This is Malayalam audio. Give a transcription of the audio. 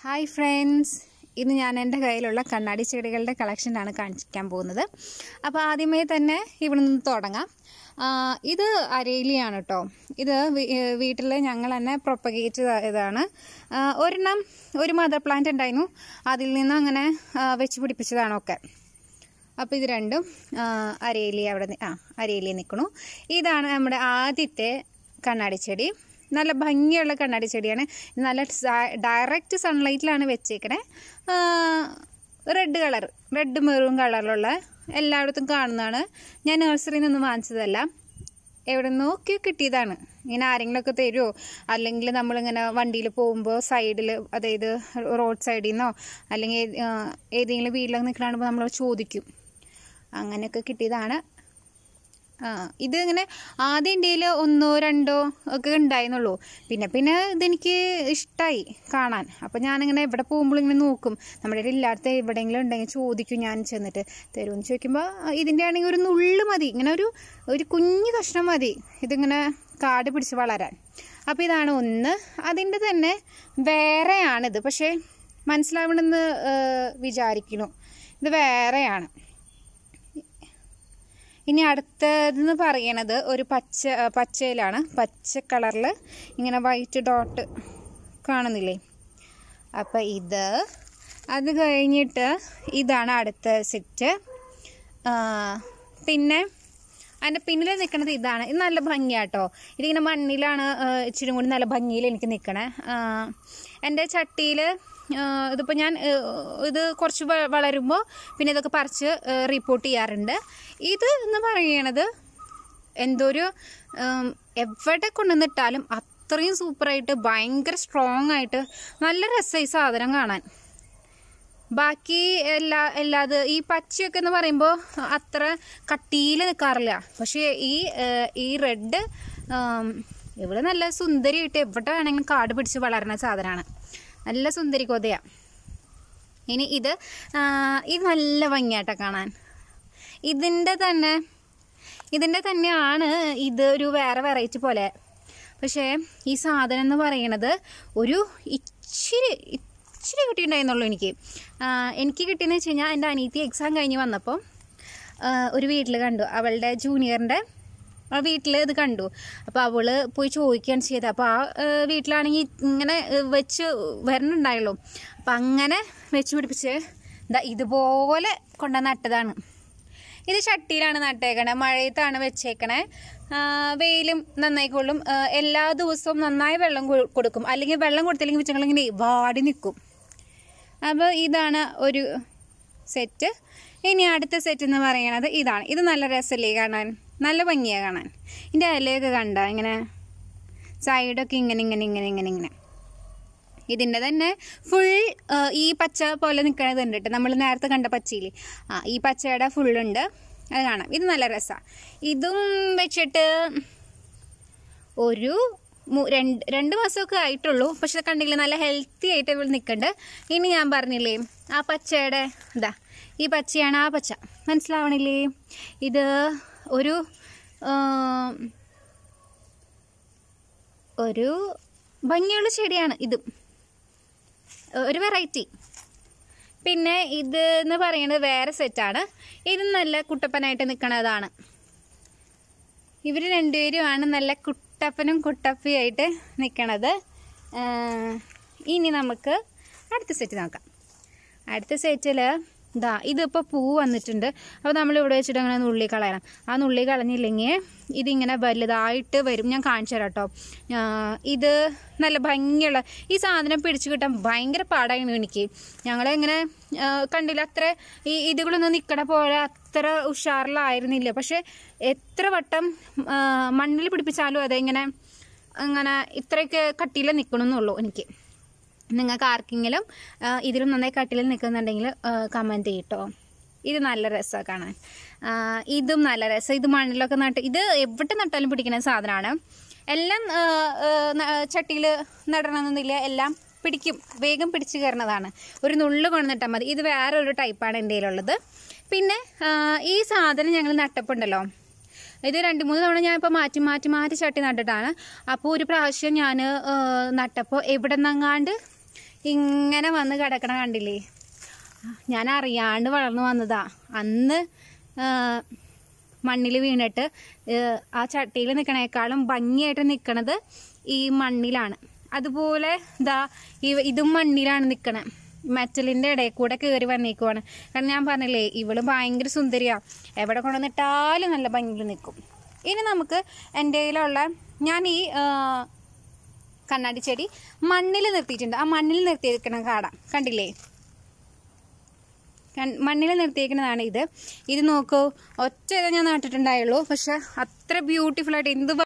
ഹായ് ഫ്രണ്ട്സ് ഇന്ന് ഞാൻ എൻ്റെ കയ്യിലുള്ള കണ്ണാടി ചെടികളുടെ കളക്ഷനാണ് കാണിക്കാൻ പോകുന്നത് അപ്പോൾ ആദ്യമേ തന്നെ ഇവിടെ നിന്ന് തുടങ്ങാം ആ, ഇത് അരേലിയാണ് കേട്ടോ ഇത് വീട്ടിൽ ഞങ്ങൾ തന്നെ പ്രൊപ്പഗേറ്റ് ചെയ്തതാണ് ആ, ഒരെണ്ണം ഒരു മദർ പ്ലാന്റ് ഉണ്ടായിരുന്നു അതിൽ നിന്ന് അങ്ങനെ ആ, വെച്ച് പിടിപ്പിച്ചതാണ് ഒക്കെ അപ്പോൾ ഇത് രണ്ടും ആ, അരേലി അവിടെ നി- ആ അരേലി നിൽക്കണു ഇതാണ് നമ്മുടെ ആദ്യത്തെ കണ്ണാടി ചെടി നല്ല ഭംഗിയുള്ള കണ്ണാടി ചെടിയാണ് ഇത് നല്ല ഡയറക്റ്റ് സൺലൈറ്റിലാണ് വെച്ചേക്കണേ റെഡ് കളർ റെഡ് മെറൂൺ കളറിലുള്ള എല്ലായിടത്തും കാണുന്നതാണ് ഞാൻ നഴ്സറിയിൽ നിന്ന് വാങ്ങിച്ചതല്ല എവിടെ നോക്കി കിട്ടിയതാണ് ഇങ്ങനെ ആരെങ്കിലുമൊക്കെ തരുമോ അല്ലെങ്കിൽ നമ്മളിങ്ങനെ വണ്ടിയിൽ പോകുമ്പോൾ സൈഡിൽ അതായത് റോഡ് സൈഡിൽ നിന്നോ അല്ലെങ്കിൽ ആ, ഏതെങ്കിലും വീട്ടിലൊക്കെ നിൽക്കണാകുമ്പോൾ നമ്മൾ ചോദിക്കും അങ്ങനെയൊക്കെ കിട്ടിയതാണ് ആ ഇത് ഇങ്ങനെ ആദ്യം ഇന്ത്യയിൽ ഒന്നോ രണ്ടോ ഒക്കെ ഉണ്ടായിരുന്നുള്ളൂ പിന്നെ പിന്നെ ഇതെനിക്ക് ഇഷ്ടമായി കാണാൻ അപ്പോൾ ഞാനിങ്ങനെ എവിടെ പോകുമ്പോൾ ഇങ്ങനെ നോക്കും നമ്മുടെ കയ്യിൽ ഇല്ലാത്ത എവിടെയെങ്കിലും ഉണ്ടെങ്കിൽ ചോദിക്കും ഞാൻ ചെന്നിട്ട് തരുമെന്ന് ചോദിക്കുമ്പോൾ ഇതിൻ്റെ ആണെങ്കിൽ ഒരു നുള്ളു മതി ഇങ്ങനെ ഒരു ഒരു കുഞ്ഞു കഷ്ണം മതി ഇതിങ്ങനെ കാട് പിടിച്ച് വളരാൻ അപ്പോൾ ഇതാണ് ഒന്ന് അതിൻ്റെ തന്നെ വേറെയാണിത് പക്ഷേ മനസ്സിലാവണമെന്ന് വിചാരിക്കുന്നു ഇത് വേറെയാണ് ഇനി അടുത്തതെന്ന് പറയണത് ഒരു പച്ച പച്ചയിലാണ് പച്ച കളറിൽ ഇങ്ങനെ വൈറ്റ് ഡോട്ട് കാണുന്നില്ലേ അപ്പം ഇത് അത് കഴിഞ്ഞിട്ട് ഇതാണ് അടുത്ത സെറ്റ് പിന്നെ അതിൻ്റെ പിന്നിൽ നിൽക്കുന്നത് ഇതാണ് ഇത് നല്ല ഭംഗിയാട്ടോ ഇതിങ്ങനെ മണ്ണിലാണ് ആ, ഇച്ചിരി കൂടി നല്ല ഭംഗിയിൽ എനിക്ക് നിൽക്കണേ എൻ്റെ ചട്ടിയിൽ ഇതിപ്പോൾ ഞാൻ ആ, ഇത് കുറച്ച് വ- വളരുമ്പോൾ പിന്നെ ഇതൊക്കെ പറിച്ച് റിപ്പോർട്ട് ചെയ്യാറുണ്ട് ഇത് എന്ന് പറയണത് എന്തോ ഒരു ഉം, എവിടെ കൊണ്ടുവന്നിട്ടാലും അത്രയും സൂപ്പറായിട്ട് ഭയങ്കര സ്ട്രോങ് ആയിട്ട് നല്ല രസമായി സാധനം കാണാൻ ബാക്കി എല്ലാ എല്ലാത് ഈ പച്ചയൊക്കെ എന്ന് പറയുമ്പോൾ അത്ര കട്ടിയിൽ നിൽക്കാറില്ല പക്ഷേ ഈ ഏഹ്, ഈ റെഡ് ഇവിടെ നല്ല സുന്ദരിയായിട്ട് എവിടെ വേണമെങ്കിലും കാട് പിടിച്ച് വളരുന്ന സാധനമാണ് നല്ല സുന്ദരി കൊതയാ ഇനി ഇത് ആ, ഇത് നല്ല ഭംഗിയാട്ടോ കാണാൻ ഇതിൻ്റെ തന്നെ ഇതിൻ്റെ തന്നെയാണ് ഇത് ഒരു വേറെ വെറൈറ്റി പോലെ പക്ഷേ ഈ സാധനം എന്ന് പറയണത് ഒരു ഇച്ചിരി ഇച്ചിരി കിട്ടിയിട്ടുണ്ടായിരുന്നുള്ളൂ എനിക്ക് ആ, എനിക്ക് കിട്ടിയെന്ന് വെച്ച് കഴിഞ്ഞാൽ എൻ്റെ അനീത്തി എക്സാം കഴിഞ്ഞ് വന്നപ്പോൾ ആ, ഒരു വീട്ടിൽ കണ്ടു അവളുടെ ജൂനിയറിൻ്റെ ആ വീട്ടിൽ ഇത് കണ്ടു അപ്പോൾ അവൾ പോയി ചോദിക്കുകയാണ് ചെയ്തത് അപ്പോൾ ആ ആ, വീട്ടിലാണെങ്കിൽ ഇങ്ങനെ ആ, വെച്ച് വരണുണ്ടായുള്ളൂ അപ്പം അങ്ങനെ വെച്ച് പിടിപ്പിച്ച് ദാ ഇതുപോലെ കൊണ്ട നട്ടതാണ് ഇത് ചട്ടിയിലാണ് നട്ടേക്കണേ മഴയത്താണ് വെച്ചേക്കണേ ആ, വെയിലും നന്നായി കൊള്ളും ആ, എല്ലാ ദിവസവും നന്നായി വെള്ളം കൊ- കൊടുക്കും അല്ലെങ്കിൽ വെള്ളം കൊടുത്തില്ലെങ്കിൽ വെച്ചിട്ടുണ്ടെങ്കിൽ വാടി നിൽക്കും അപ്പോൾ ഇതാണ് ഒരു സെറ്റ് ഇനി അടുത്ത സെറ്റ് എന്ന് പറയണത് ഇതാണ് ഇത് നല്ല രസമല്ലേ കാണാൻ നല്ല ഭംഗിയാണ് കാണാൻ ഇതിൻ്റെ ഇലയൊക്കെ കണ്ട ഇങ്ങനെ സൈഡൊക്കെ ഇങ്ങനെ ഇങ്ങനെ ഇങ്ങനെ ഇങ്ങനെ ഇങ്ങനെ ഇതിൻ്റെ തന്നെ ഫുൾ ഈ പച്ച പോലെ നിൽക്കണത് ഉണ്ട് കേട്ടോ നമ്മൾ നേരത്തെ കണ്ട പച്ചയിൽ ആ ഈ പച്ചയുടെ ഫുള്ളുണ്ട് അത് കാണാം ഇത് നല്ല രസമാണ് ഇതും വെച്ചിട്ട് ഒരു മു- രണ്ട് രണ്ട് മാസമൊക്കെ ആയിട്ടുള്ളൂ പക്ഷെ ഇത് കണ്ടില്ലേ നല്ല ഹെൽത്തി ആയിട്ട് ഇവിടെ നിൽക്കുന്നുണ്ട് ഇനി ഞാൻ പറഞ്ഞില്ലേ ആ പച്ചയുടെ ഇതാ ഈ പച്ചയാണ് ആ പച്ച മനസ്സിലാവണില്ലേ ഇത് ഒരു ആ, ഒരു ഭംഗിയുള്ള ചെടിയാണ് ഇതും ഒരു വെറൈറ്റി പിന്നെ ഇത് എന്ന് പറയുന്നത് വേറെ സെറ്റാണ് ഇത് നല്ല കുട്ടപ്പനായിട്ട് നിൽക്കണതാണ് ഇവർ രണ്ടുപേരുമാണ് നല്ല കുട്ടപ്പനും കുട്ടപ്പിയായിട്ട് നിൽക്കണത് ഇനി നമുക്ക് അടുത്ത സെറ്റ് നോക്കാം അടുത്ത സെറ്റിൽ ഇതാ ഇതിപ്പോൾ പൂ വന്നിട്ടുണ്ട് അപ്പോൾ നമ്മൾ ഇവിടെ വെച്ചിട്ട് അങ്ങനെ നുള്ളി കളയണം ആ നുള്ളി കളഞ്ഞില്ലെങ്കിൽ ഇതിങ്ങനെ വലുതായിട്ട് വരും ഞാൻ കാണിച്ചു തരാം കേട്ടോ ആ, ഇത് നല്ല ഭംഗിയുള്ള ഈ സാധനം പിടിച്ചു കിട്ടാൻ ഭയങ്കര പാടായിരുന്നു എനിക്ക് ഞങ്ങളിങ്ങനെ ആ, കണ്ടില്ല അത്ര ഈ ഇതുകളൊന്നും നിൽക്കണ പോലെ അത്ര ഉഷാറിലായിരുന്നില്ല പക്ഷെ എത്ര വട്ടം ആ, മണ്ണിൽ പിടിപ്പിച്ചാലും അതെ ഇങ്ങനെ അങ്ങനെ ഇത്രയൊക്കെ കട്ടിയിൽ നിൽക്കണമെന്നുള്ളൂ എനിക്ക് നിങ്ങൾക്ക് ആർക്കെങ്കിലും ആ, ഇതിലും നന്നായി കട്ടിൽ നിൽക്കുന്നുണ്ടെങ്കിൽ കമൻറ്റ് ചെയ്യട്ടോ ഇത് നല്ല രസമാണ് കാണാൻ ആ, ഇതും നല്ല രസം ഇത് മണ്ണിലൊക്കെ നട്ട് ഇത് എവിടെ നട്ടാലും പിടിക്കുന്ന സാധനമാണ് എല്ലാം ചട്ടിയിൽ നടണമെന്നില്ല എല്ലാം പിടിക്കും വേഗം പിടിച്ചു കയറുന്നതാണ് ഒരു നുള്ളു കൊണ്ടുവന്നിട്ടാൽ മതി ഇത് വേറെ ഒരു ടൈപ്പാണ് എൻ്റെ കയ്യിലുള്ളത് പിന്നെ ആ, ഈ സാധനം ഞങ്ങൾ നട്ടപ്പുണ്ടല്ലോ ഇത് രണ്ട് മൂന്ന് തവണ ഞാൻ ഇപ്പോൾ മാറ്റി മാറ്റി മാറ്റി ചട്ടി നട്ടിട്ടാണ് അപ്പോൾ ഒരു പ്രാവശ്യം ഞാൻ നട്ടപ്പോൾ എവിടെ നിന്നങ്ങാണ്ട് ഇങ്ങനെ വന്ന് കിടക്കണ കണ്ടില്ലേ ഞാൻ അറിയാണ്ട് വളർന്നു വന്നതാ അന്ന് മണ്ണിൽ വീണിട്ട് ഏഹ്, ആ ചട്ടിയിൽ നിൽക്കണേക്കാളും ഭംഗിയായിട്ട് നിൽക്കണത് ഈ മണ്ണിലാണ് അതുപോലെ ഇതാ ഇവ- ഇതും മണ്ണിലാണ് നിൽക്കണേ മെറ്റലിൻ്റെ ഇടയിൽ കൂടെ കയറി വന്നേക്കുവാണ് കാരണം ഞാൻ പറഞ്ഞില്ലേ ഇവള് ഭയങ്കര സുന്ദരിയാ എവിടെ കൊണ്ടുവന്നിട്ടാലും നല്ല ഭംഗിയിൽ നിൽക്കും ഇനി നമുക്ക് എൻ്റെ കയ്യിലുള്ള ഞാൻ ഈ ആ, കണ്ണാടി ചെടി മണ്ണിൽ നിർത്തിയിട്ടുണ്ട് ആ മണ്ണിൽ നിർത്തിയിരിക്കണം കാണാം കണ്ടില്ലേ കൺ- മണ്ണിൽ നിർത്തിയേക്കുന്നതാണ് ഇത് ഇത് നോക്കൂ ഒറ്റ ഇതേ ഞാൻ നട്ടിട്ടുണ്ടായുള്ളൂ പക്ഷെ അത്ര ബ്യൂട്ടിഫുൾ ആയിട്ട് എന്ത്